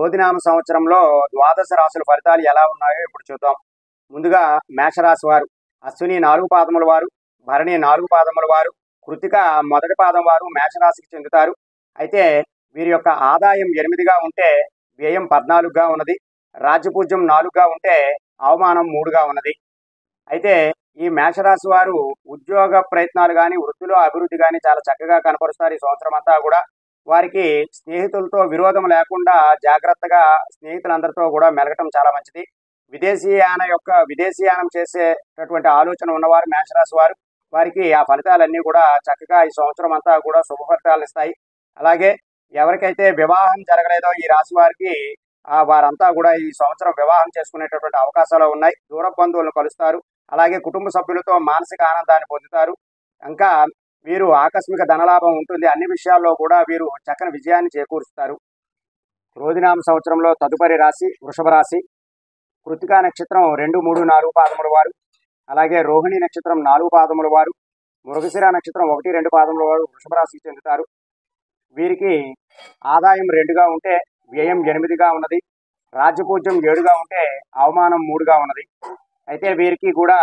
క్రోధినామ సంవత్సరంలో ద్వాదశ రాశుల ఫలితాలు ఎలా ఉన్నాయో ఇప్పుడు చూద్దాం ముందుగా మేషరాశి వారు అశ్విని నాలుగు పాదముల వారు భరణి నాలుగు పాదముల వారు కృతిక మొదటి పాదం వారు మేషరాశికి చెందుతారు అయితే వీరి యొక్క ఆదాయం ఎనిమిదిగా ఉంటే వ్యయం పద్నాలుగుగా ఉన్నది రాజ్యపూజ్యం నాలుగుగా ఉంటే అవమానం మూడుగా ఉన్నది అయితే ఈ మేషరాశి వారు ఉద్యోగ ప్రయత్నాలు కానీ వృత్తిలో అభివృద్ధి కానీ చాలా చక్కగా కనపరుస్తారు ఈ సంవత్సరం అంతా కూడా వారికి స్నేహితులతో విరోధం లేకుండా జాగ్రత్తగా స్నేహితులందరితో కూడా మెలగటం చాలా మంచిది విదేశీయాన యొక్క విదేశీయానం చేసేటటువంటి ఆలోచన ఉన్నవారు మేషరాశి వారు వారికి ఆ ఫలితాలన్నీ కూడా చక్కగా ఈ సంవత్సరం అంతా కూడా శుభ ఫలితాలు ఇస్తాయి అలాగే ఎవరికైతే వివాహం జరగలేదో ఈ రాశి వారికి ఆ వారంతా కూడా ఈ సంవత్సరం వివాహం చేసుకునేటటువంటి అవకాశాలు ఉన్నాయి దూర బంధువులను కలుస్తారు అలాగే కుటుంబ సభ్యులతో మానసిక ఆనందాన్ని పొందుతారు ఇంకా వీరు ఆకస్మిక ధనలాభం ఉంటుంది అన్ని విషయాల్లో కూడా వీరు చక్కని విజయాన్ని చేకూరుస్తారు రోజునామ సంవత్సరంలో తదుపరి రాశి వృషభ రాశి కృతికా నక్షత్రం రెండు మూడు నాలుగు పాదముల వారు అలాగే రోహిణి నక్షత్రం నాలుగు పాదముల వారు మృగశిర నక్షత్రం ఒకటి రెండు పాదముల వారు వృషభ రాశికి చెందుతారు వీరికి ఆదాయం రెండుగా ఉంటే వ్యయం ఎనిమిదిగా ఉన్నది రాజ్యపూజ్యం ఏడుగా ఉంటే అవమానం మూడుగా ఉన్నది అయితే వీరికి కూడా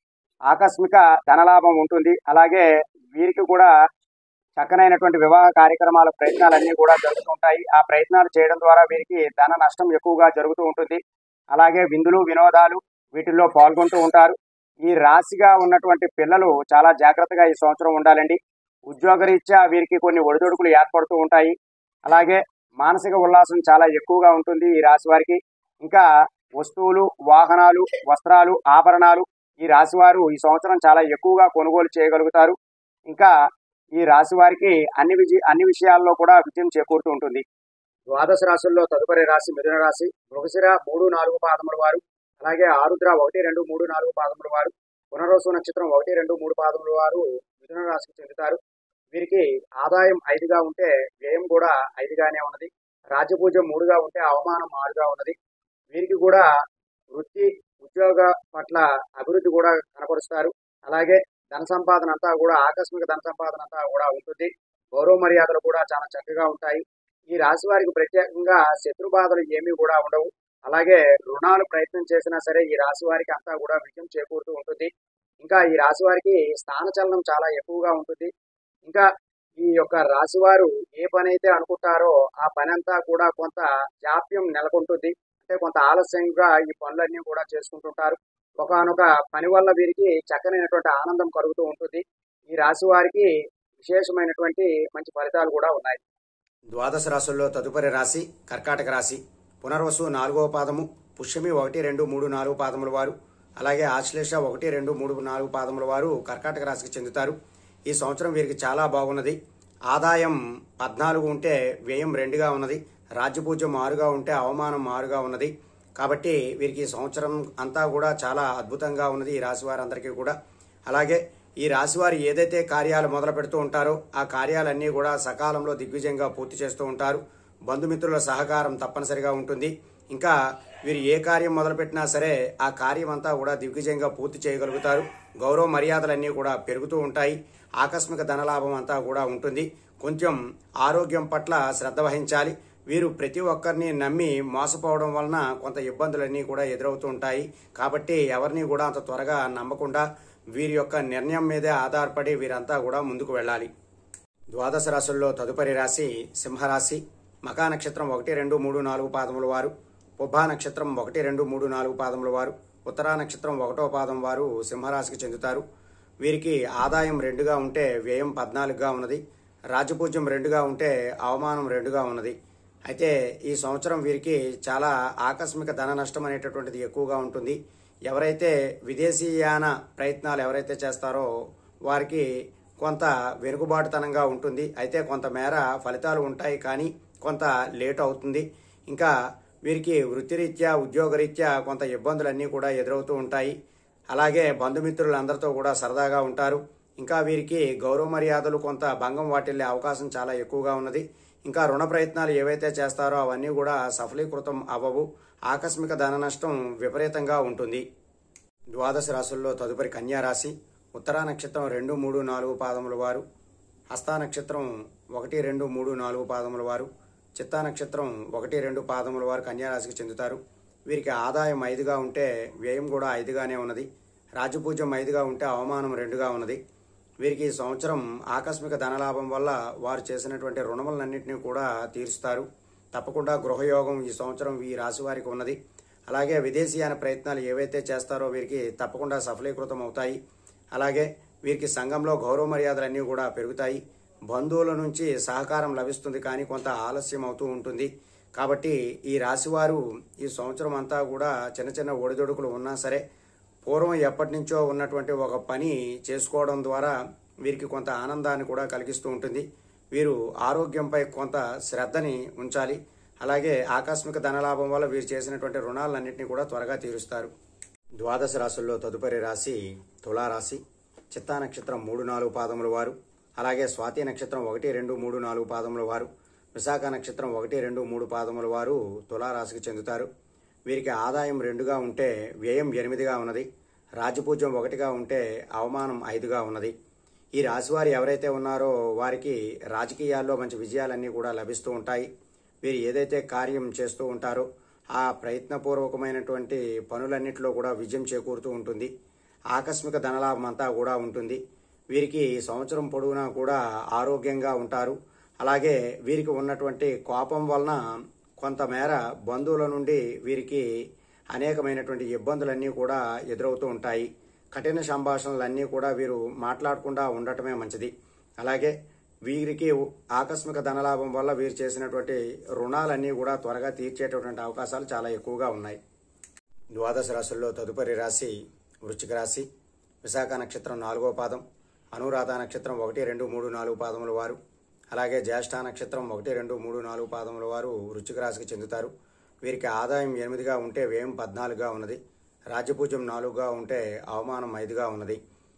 ఆకస్మిక ధనలాభం ఉంటుంది అలాగే వీరికి కూడా చక్కనైనటువంటి వివాహ కార్యక్రమాల ప్రయత్నాలన్నీ కూడా జరుగుతుంటాయి ఆ ప్రయత్నాలు చేయడం ద్వారా వీరికి ధన నష్టం ఎక్కువగా జరుగుతూ ఉంటుంది అలాగే విందులు వినోదాలు వీటిల్లో పాల్గొంటూ ఉంటారు ఈ రాశిగా ఉన్నటువంటి పిల్లలు చాలా జాగ్రత్తగా ఈ సంవత్సరం ఉండాలండి ఉద్యోగరీత్యా వీరికి కొన్ని ఒడిదొడుకులు ఏర్పడుతూ ఉంటాయి అలాగే మానసిక ఉల్లాసం చాలా ఎక్కువగా ఉంటుంది ఈ రాశి వారికి ఇంకా వస్తువులు వాహనాలు వస్త్రాలు ఆభరణాలు ఈ రాశి వారు ఈ సంవత్సరం చాలా ఎక్కువగా కొనుగోలు చేయగలుగుతారు ఇంకా ఈ రాశి వారికి అన్ని విజయ అన్ని విషయాల్లో కూడా విజయం చేకూరుతూ ఉంటుంది ద్వాదశ రాశుల్లో తదుపరి రాశి మిథున రాశి మృగశిర మూడు నాలుగు పాదముల వారు అలాగే ఆరుద్ర ఒకటి రెండు మూడు నాలుగు పాదముల వారు పునరోసు నక్షత్రం ఒకటి రెండు మూడు పాదముల వారు మిథున రాశికి చెందుతారు వీరికి ఆదాయం ఐదుగా ఉంటే వ్యయం కూడా ఐదుగానే ఉన్నది రాజ్యపూజ్యం మూడుగా ఉంటే అవమానం ఆరుగా ఉన్నది వీరికి కూడా వృత్తి ఉద్యోగ పట్ల అభివృద్ధి కూడా కనపరుస్తారు అలాగే ధన సంపాదన అంతా కూడా ఆకస్మిక ధన సంపాదన అంతా కూడా ఉంటుంది గౌరవ మర్యాదలు కూడా చాలా చక్కగా ఉంటాయి ఈ రాశి వారికి ప్రత్యేకంగా శత్రు బాధలు ఏమీ కూడా ఉండవు అలాగే రుణాలు ప్రయత్నం చేసినా సరే ఈ రాశి వారికి అంతా కూడా విజయం చేకూరుతూ ఉంటుంది ఇంకా ఈ రాశి వారికి స్థానచలనం చాలా ఎక్కువగా ఉంటుంది ఇంకా ఈ యొక్క రాశి వారు ఏ పని అయితే అనుకుంటారో ఆ పని అంతా కూడా కొంత జాప్యం నెలకొంటుంది అంటే కొంత ఆలస్యంగా ఈ పనులన్నీ కూడా చేసుకుంటుంటారు ఒకనొక పని వల్ల వీరికి చక్కనైనటువంటి ఆనందం కలుగుతూ ఉంటుంది ఈ రాశి వారికి విశేషమైనటువంటి మంచి ఫలితాలు కూడా ఉన్నాయి ద్వాదశ రాశుల్లో తదుపరి రాశి కర్కాటక రాశి పునర్వసు నాలుగవ పాదము పుష్యమి ఒకటి రెండు మూడు నాలుగు పాదముల వారు అలాగే ఆశ్లేష ఒకటి రెండు మూడు నాలుగు పాదముల వారు కర్కాటక రాశికి చెందుతారు ఈ సంవత్సరం వీరికి చాలా బాగున్నది ఆదాయం పద్నాలుగు ఉంటే వ్యయం రెండుగా ఉన్నది రాజ్యపూజ్యం ఆరుగా ఉంటే అవమానం ఆరుగా ఉన్నది కాబట్టి వీరికి ఈ సంవత్సరం అంతా కూడా చాలా అద్భుతంగా ఉన్నది ఈ రాశి వారందరికీ కూడా అలాగే ఈ రాశివారు ఏదైతే కార్యాలు మొదలు పెడుతూ ఉంటారో ఆ కార్యాలన్నీ కూడా సకాలంలో దిగ్విజయంగా పూర్తి చేస్తూ ఉంటారు బంధుమిత్రుల సహకారం తప్పనిసరిగా ఉంటుంది ఇంకా వీరు ఏ కార్యం మొదలుపెట్టినా సరే ఆ కార్యం అంతా కూడా దిగ్విజయంగా పూర్తి చేయగలుగుతారు గౌరవ మర్యాదలన్నీ కూడా పెరుగుతూ ఉంటాయి ఆకస్మిక ధనలాభం అంతా కూడా ఉంటుంది కొంచెం ఆరోగ్యం పట్ల శ్రద్ధ వహించాలి వీరు ప్రతి ఒక్కరిని నమ్మి మోసపోవడం వలన కొంత ఇబ్బందులన్నీ కూడా ఎదురవుతూ ఉంటాయి కాబట్టి ఎవరిని కూడా అంత త్వరగా నమ్మకుండా వీరి యొక్క నిర్ణయం మీదే ఆధారపడి వీరంతా కూడా ముందుకు వెళ్ళాలి ద్వాదశ రాశుల్లో తదుపరి రాశి సింహరాశి మకా నక్షత్రం ఒకటి రెండు మూడు నాలుగు పాదముల వారు పుబ్బా నక్షత్రం ఒకటి రెండు మూడు నాలుగు పాదముల వారు ఉత్తరా నక్షత్రం ఒకటో పాదం వారు సింహరాశికి చెందుతారు వీరికి ఆదాయం రెండుగా ఉంటే వ్యయం పద్నాలుగుగా ఉన్నది రాజపూజ్యం రెండుగా ఉంటే అవమానం రెండుగా ఉన్నది అయితే ఈ సంవత్సరం వీరికి చాలా ఆకస్మిక ధన నష్టం అనేటటువంటిది ఎక్కువగా ఉంటుంది ఎవరైతే విదేశీయాన ప్రయత్నాలు ఎవరైతే చేస్తారో వారికి కొంత వెనుకబాటుతనంగా ఉంటుంది అయితే కొంతమేర ఫలితాలు ఉంటాయి కానీ కొంత లేట్ అవుతుంది ఇంకా వీరికి వృత్తిరీత్యా ఉద్యోగరీత్యా కొంత ఇబ్బందులన్నీ కూడా ఎదురవుతూ ఉంటాయి అలాగే బంధుమిత్రులందరితో కూడా సరదాగా ఉంటారు ఇంకా వీరికి గౌరవ మర్యాదలు కొంత భంగం వాటిల్లే అవకాశం చాలా ఎక్కువగా ఉన్నది ఇంకా రుణ ప్రయత్నాలు ఏవైతే చేస్తారో అవన్నీ కూడా సఫలీకృతం అవ్వవు ఆకస్మిక ధన నష్టం విపరీతంగా ఉంటుంది ద్వాదశ రాశుల్లో తదుపరి కన్యా రాశి ఉత్తరా నక్షత్రం రెండు మూడు నాలుగు పాదముల వారు హస్తా నక్షత్రం ఒకటి రెండు మూడు నాలుగు పాదముల వారు చిత్తా నక్షత్రం ఒకటి రెండు పాదముల వారు కన్యారాశికి చెందుతారు వీరికి ఆదాయం ఐదుగా ఉంటే వ్యయం కూడా ఐదుగానే ఉన్నది రాజపూజ్యం ఐదుగా ఉంటే అవమానం రెండుగా ఉన్నది వీరికి ఈ సంవత్సరం ఆకస్మిక ధనలాభం వల్ల వారు చేసినటువంటి రుణములన్నింటినీ కూడా తీరుస్తారు తప్పకుండా గృహయోగం ఈ సంవత్సరం ఈ రాశి వారికి ఉన్నది అలాగే విదేశీయాన ప్రయత్నాలు ఏవైతే చేస్తారో వీరికి తప్పకుండా సఫలీకృతం అవుతాయి అలాగే వీరికి సంఘంలో గౌరవ మర్యాదలన్నీ కూడా పెరుగుతాయి బంధువుల నుంచి సహకారం లభిస్తుంది కానీ కొంత ఆలస్యం అవుతూ ఉంటుంది కాబట్టి ఈ రాశివారు ఈ సంవత్సరం అంతా కూడా చిన్న చిన్న ఒడిదొడుకులు ఉన్నా సరే పూర్వం ఎప్పటి నుంచో ఉన్నటువంటి ఒక పని చేసుకోవడం ద్వారా వీరికి కొంత ఆనందాన్ని కూడా కలిగిస్తూ ఉంటుంది వీరు ఆరోగ్యంపై కొంత శ్రద్ధని ఉంచాలి అలాగే ఆకస్మిక ధనలాభం వల్ల వీరు చేసినటువంటి రుణాలన్నింటినీ కూడా త్వరగా తీరుస్తారు ద్వాదశ రాశుల్లో తదుపరి రాశి తులారాశి చిత్తా నక్షత్రం మూడు నాలుగు పాదముల వారు అలాగే స్వాతి నక్షత్రం ఒకటి రెండు మూడు నాలుగు పాదముల వారు విశాఖ నక్షత్రం ఒకటి రెండు మూడు పాదముల వారు తులారాశికి చెందుతారు వీరికి ఆదాయం రెండుగా ఉంటే వ్యయం ఎనిమిదిగా ఉన్నది రాజపూజ్యం ఒకటిగా ఉంటే అవమానం ఐదుగా ఉన్నది ఈ రాశివారు ఎవరైతే ఉన్నారో వారికి రాజకీయాల్లో మంచి విజయాలన్నీ కూడా లభిస్తూ ఉంటాయి వీరు ఏదైతే కార్యం చేస్తూ ఉంటారో ఆ ప్రయత్నపూర్వకమైనటువంటి పనులన్నింటిలో కూడా విజయం చేకూరుతూ ఉంటుంది ఆకస్మిక ధనలాభం అంతా కూడా ఉంటుంది వీరికి ఈ సంవత్సరం పొడవునా కూడా ఆరోగ్యంగా ఉంటారు అలాగే వీరికి ఉన్నటువంటి కోపం వలన కొంతమేర బంధువుల నుండి వీరికి అనేకమైనటువంటి ఇబ్బందులన్నీ కూడా ఎదురవుతూ ఉంటాయి కఠిన సంభాషణలన్నీ కూడా వీరు మాట్లాడకుండా ఉండటమే మంచిది అలాగే వీరికి ఆకస్మిక ధనలాభం వల్ల వీరు చేసినటువంటి రుణాలన్నీ కూడా త్వరగా తీర్చేటటువంటి అవకాశాలు చాలా ఎక్కువగా ఉన్నాయి ద్వాదశ రాశుల్లో తదుపరి రాశి వృశ్చిక రాశి విశాఖ నక్షత్రం నాలుగో పాదం అనురాధ నక్షత్రం ఒకటి రెండు మూడు నాలుగు పాదముల వారు అలాగే జ్యేష్ఠ నక్షత్రం ఒకటి రెండు మూడు నాలుగు పాదముల వారు వృశ్చిక రాశికి చెందుతారు వీరికి ఆదాయం ఎనిమిదిగా ఉంటే వ్యయం పద్నాలుగుగా ఉన్నది రాజ్యపూజ్యం నాలుగుగా ఉంటే అవమానం ఐదుగా ఉన్నది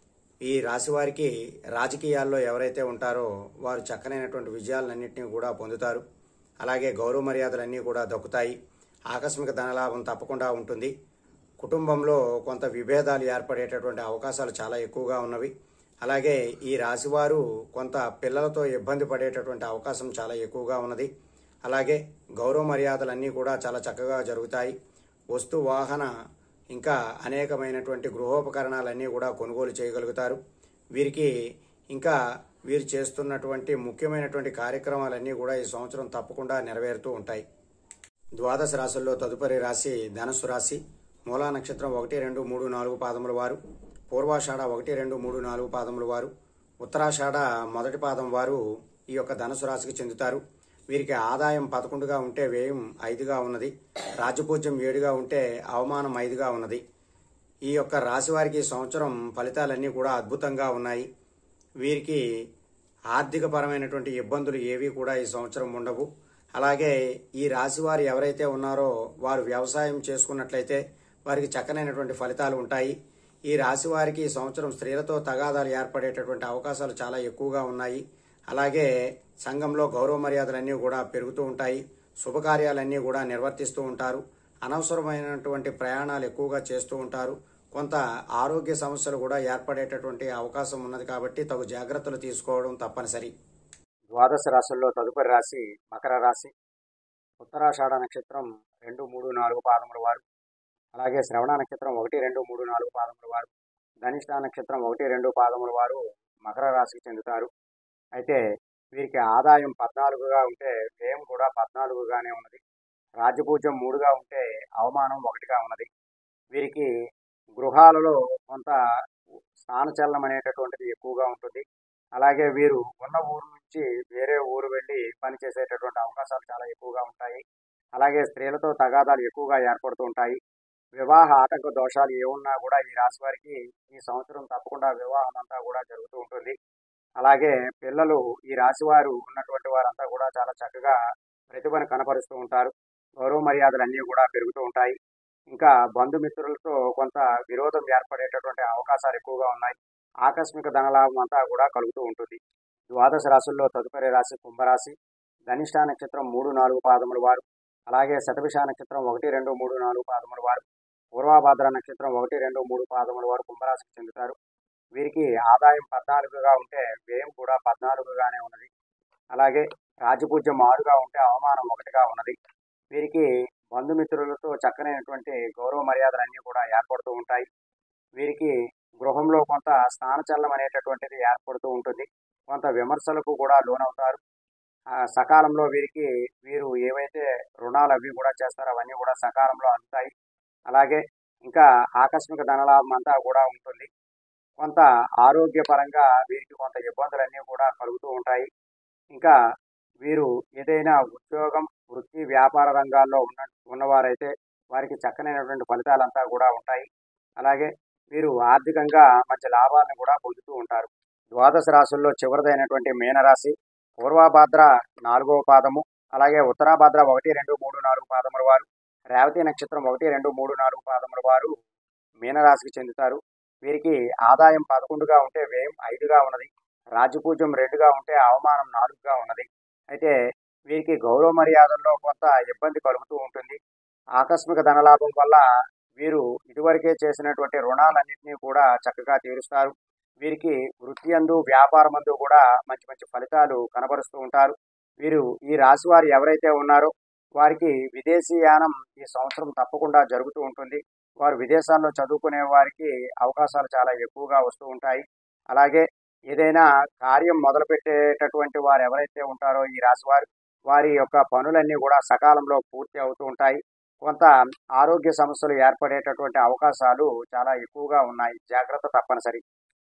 ఈ రాశి వారికి రాజకీయాల్లో ఎవరైతే ఉంటారో వారు చక్కనైనటువంటి విజయాలన్నింటినీ కూడా పొందుతారు అలాగే గౌరవ మర్యాదలన్నీ కూడా దక్కుతాయి ఆకస్మిక ధనలాభం తప్పకుండా ఉంటుంది కుటుంబంలో కొంత విభేదాలు ఏర్పడేటటువంటి అవకాశాలు చాలా ఎక్కువగా ఉన్నవి అలాగే ఈ రాశివారు కొంత పిల్లలతో ఇబ్బంది పడేటటువంటి అవకాశం చాలా ఎక్కువగా ఉన్నది అలాగే గౌరవ మర్యాదలన్నీ కూడా చాలా చక్కగా జరుగుతాయి వస్తు వాహన ఇంకా అనేకమైనటువంటి గృహోపకరణాలన్నీ కూడా కొనుగోలు చేయగలుగుతారు వీరికి ఇంకా వీరు చేస్తున్నటువంటి ముఖ్యమైనటువంటి కార్యక్రమాలన్నీ కూడా ఈ సంవత్సరం తప్పకుండా నెరవేరుతూ ఉంటాయి ద్వాదశ రాశుల్లో తదుపరి రాశి ధనుసు రాశి మూలా నక్షత్రం ఒకటి రెండు మూడు నాలుగు పాదముల వారు పూర్వాషాఢ ఒకటి రెండు మూడు నాలుగు పాదముల వారు ఉత్తరాషాఢ మొదటి పాదం వారు ఈ యొక్క ధనుసు రాశికి చెందుతారు వీరికి ఆదాయం పదకొండుగా ఉంటే వ్యయం ఐదుగా ఉన్నది రాజపూజ్యం ఏడుగా ఉంటే అవమానం ఐదుగా ఉన్నది ఈ యొక్క రాశి వారికి ఈ సంవత్సరం ఫలితాలన్నీ కూడా అద్భుతంగా ఉన్నాయి వీరికి ఆర్థికపరమైనటువంటి ఇబ్బందులు ఏవి కూడా ఈ సంవత్సరం ఉండవు అలాగే ఈ రాశి వారు ఎవరైతే ఉన్నారో వారు వ్యవసాయం చేసుకున్నట్లయితే వారికి చక్కనైనటువంటి ఫలితాలు ఉంటాయి ఈ రాశి వారికి ఈ సంవత్సరం స్త్రీలతో తగాదాలు ఏర్పడేటటువంటి అవకాశాలు చాలా ఎక్కువగా ఉన్నాయి అలాగే సంఘంలో గౌరవ మర్యాదలన్నీ కూడా పెరుగుతూ ఉంటాయి శుభకార్యాలన్నీ కూడా నిర్వర్తిస్తూ ఉంటారు అనవసరమైనటువంటి ప్రయాణాలు ఎక్కువగా చేస్తూ ఉంటారు కొంత ఆరోగ్య సమస్యలు కూడా ఏర్పడేటటువంటి అవకాశం ఉన్నది కాబట్టి తగు జాగ్రత్తలు తీసుకోవడం తప్పనిసరి ద్వాదశ రాశుల్లో తదుపరి రాశి మకర రాశి ఉత్తరాషాఢ నక్షత్రం రెండు మూడు నాలుగు పాదముల వారు అలాగే శ్రవణ నక్షత్రం ఒకటి రెండు మూడు నాలుగు పాదముల వారు ధనిష్ట నక్షత్రం ఒకటి రెండు పాదముల వారు మకర రాశికి చెందుతారు అయితే వీరికి ఆదాయం పద్నాలుగుగా ఉంటే వ్యయం కూడా పద్నాలుగుగానే ఉన్నది రాజ్యపూజ్యం మూడుగా ఉంటే అవమానం ఒకటిగా ఉన్నది వీరికి గృహాలలో కొంత స్థానచలనం అనేటటువంటిది ఎక్కువగా ఉంటుంది అలాగే వీరు ఉన్న ఊరు నుంచి వేరే ఊరు వెళ్ళి పనిచేసేటటువంటి అవకాశాలు చాలా ఎక్కువగా ఉంటాయి అలాగే స్త్రీలతో తగాదాలు ఎక్కువగా ఏర్పడుతూ ఉంటాయి వివాహ ఆటంక దోషాలు ఏమున్నా కూడా ఈ రాశి వారికి ఈ సంవత్సరం తప్పకుండా వివాహం అంతా కూడా జరుగుతూ ఉంటుంది అలాగే పిల్లలు ఈ రాశి వారు ఉన్నటువంటి వారంతా కూడా చాలా చక్కగా ప్రతిభను కనపరుస్తూ ఉంటారు గౌరవ మర్యాదలు అన్నీ కూడా పెరుగుతూ ఉంటాయి ఇంకా బంధుమిత్రులతో కొంత విరోధం ఏర్పడేటటువంటి అవకాశాలు ఎక్కువగా ఉన్నాయి ఆకస్మిక ధనలాభం అంతా కూడా కలుగుతూ ఉంటుంది ద్వాదశ రాశుల్లో తదుపరి రాశి కుంభరాశి ధనిష్ట నక్షత్రం మూడు నాలుగు పాదముల వారు అలాగే శతభిష నక్షత్రం ఒకటి రెండు మూడు నాలుగు పాదముల వారు పూర్వాభాద్ర నక్షత్రం ఒకటి రెండు మూడు పాదముల వారు కుంభరాశికి చెందుతారు వీరికి ఆదాయం పద్నాలుగుగా ఉంటే వ్యయం కూడా పద్నాలుగుగానే ఉన్నది అలాగే రాజపూజ్యం ఆరుగా ఉంటే అవమానం ఒకటిగా ఉన్నది వీరికి బంధుమిత్రులతో చక్కనైనటువంటి గౌరవ మర్యాదలన్నీ కూడా ఏర్పడుతూ ఉంటాయి వీరికి గృహంలో కొంత స్థానచలనం అనేటటువంటిది ఏర్పడుతూ ఉంటుంది కొంత విమర్శలకు కూడా లోనవుతారు ఆ, సకాలంలో వీరికి వీరు ఏవైతే రుణాలు అవి కూడా చేస్తారో అవన్నీ కూడా సకాలంలో అందుతాయి అలాగే ఇంకా ఆకస్మిక ధనలాభం అంతా కూడా ఉంటుంది కొంత ఆరోగ్యపరంగా వీరికి కొంత ఇబ్బందులన్నీ కూడా కలుగుతూ ఉంటాయి ఇంకా వీరు ఏదైనా ఉద్యోగం వృత్తి వ్యాపార రంగాల్లో ఉన్న ఉన్నవారైతే వారికి చక్కనైనటువంటి ఫలితాలంతా కూడా ఉంటాయి అలాగే వీరు ఆర్థికంగా మంచి లాభాలను కూడా పొందుతూ ఉంటారు ద్వాదశ రాశుల్లో చివరిదైనటువంటి మీనరాశి పూర్వభాద్ర నాలుగవ పాదము అలాగే ఉత్తరాభాద్ర ఒకటి రెండు మూడు నాలుగు పాదముల వారు రేవతి నక్షత్రం ఒకటి రెండు మూడు నాలుగు పాదముల వారు మీనరాశికి చెందుతారు వీరికి ఆదాయం పదకొండుగా ఉంటే వ్యయం ఐదుగా ఉన్నది రాజపూజ్యం రెండుగా ఉంటే అవమానం నాలుగుగా ఉన్నది అయితే వీరికి గౌరవ మర్యాదల్లో కొంత ఇబ్బంది కలుగుతూ ఉంటుంది ఆకస్మిక ధనలాభం వల్ల వీరు ఇదివరకే చేసినటువంటి రుణాలన్నింటినీ కూడా చక్కగా తీరుస్తారు వీరికి వృత్తి అందు వ్యాపారమందు కూడా మంచి మంచి ఫలితాలు కనబరుస్తూ ఉంటారు వీరు ఈ రాశి వారు ఎవరైతే ఉన్నారో వారికి విదేశీయానం ఈ సంవత్సరం తప్పకుండా జరుగుతూ ఉంటుంది వారు విదేశాల్లో చదువుకునే వారికి అవకాశాలు చాలా ఎక్కువగా వస్తూ ఉంటాయి అలాగే ఏదైనా కార్యం మొదలు పెట్టేటటువంటి వారు ఎవరైతే ఉంటారో ఈ రాశి వారు వారి యొక్క పనులన్నీ కూడా సకాలంలో పూర్తి అవుతూ ఉంటాయి కొంత ఆరోగ్య సమస్యలు ఏర్పడేటటువంటి అవకాశాలు చాలా ఎక్కువగా ఉన్నాయి జాగ్రత్త తప్పనిసరి